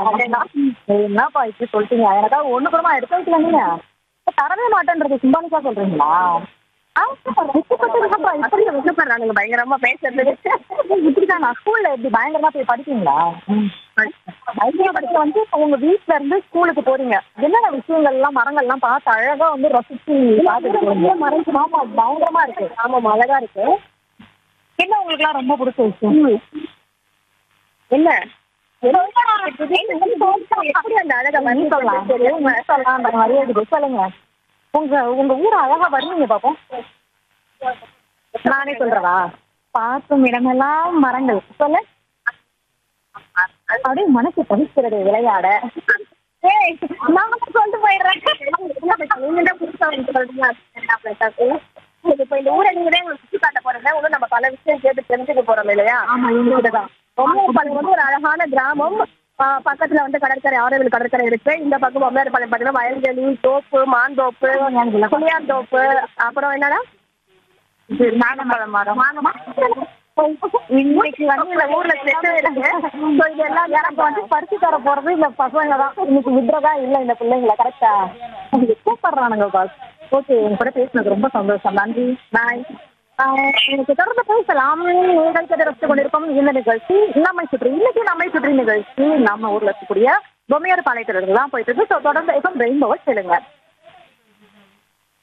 அப்படின்னா என்னப்பா இப்படி சொல்லிட்டீங்க எனக்காக ஒண்ணு கூடமா எடுத்து வைக்கல நீங்க தரவே மாட்டேன்றது சிம்பாலிக்கா சொல்றீங்களா விசப்படுறாங்க பயங்கரமா பேசுறது இப்படிதான் நான் ஸ்கூல்ல எப்படி பயங்கரமா போய் படிப்பீங்களா பயங்கரமா படிக்க வந்து இப்ப உங்க வீட்ல இருந்து ஸ்கூலுக்கு போறீங்க என்னென்ன விஷயங்கள் எல்லாம் மரங்கள் எல்லாம் பார்த்து அழகா வந்து ரசிச்சு பார்த்துட்டு போறீங்க மரம் ஆமா பயங்கரமா இருக்கு ஆமா அழகா இருக்கு என்ன உங்களுக்கு எல்லாம் ரொம்ப பிடிச்ச விஷயம் என்ன எப்படி அந்த அழகை நீ சொல்லலாம் நீ சொல்லலாம் அந்த மாதிரியே இருக்குது சொல்லுங்க உங்க உங்க ஊர் அழகா வருவீங்க பாப்போம் நானே சொல்றவா பார்க்கும் இடமெல்லாம் மரங்கள் சொல்ல அப்படியே மனசு தவிக்கிறது விளையாட ஏய், நான் மட்டும் சொல்லிட்டு போயிடுறேன் இப்ப இந்த ஊரை நீங்க தான் சுத்தி காட்ட போறீங்க இன்னும் நம்ம பல விஷயம் கேட்டு தெரிஞ்சுக்க போறோம் இல்லையா ஆமா எங்களோட தான் பொம்மையப்பாளையம் வந்து ஒரு அழகான கிராமம் ஆ, பக்கத்துல வந்து கடற்கரை ஆரோவில் கடற்கரை இருக்கு இந்த பக்கம் பொம்மையப்பாளையம் பாத்தீங்கன்னா வயல்வெளி தோப்பு மாந்தோப்பு புளியாந்தோப்பு அப்புறம் என்னடா நாகம்பழம் மரம் இன்னைக்கு வந்து இந்த ஊர்ல செட்டு இருக்கு So, இது எல்லாம் எனக்கு வந்து பரிசு தர போறது இந்த பசங்க தான் இன்னைக்கு விடுறதா இல்ல இந்த பிள்ளைங்கள கரெக்டா கூப்பிடுறானுங்க பாஸ் ஓகே உங்க கூட பேசினது ரொம்ப சந்தோஷம் நன்றி பாய் எனக்கு தொடர்ந்து பேசலாம் நிகழ்ச்சி ரசித்துக் கொண்டிருக்கும் இந்த நிகழ்ச்சி நம்மை சுற்றி இன்னைக்கு நம்மை சுற்றி நிகழ்ச்சி நம்ம ஊர்ல இருக்கக்கூடிய பொம்மையார் பாளையத்திலிருந்து தான் போயிட்டு இருக்கு ஸோ தொடர்ந்து இப்போ ரெயின்போவை கேளுங்க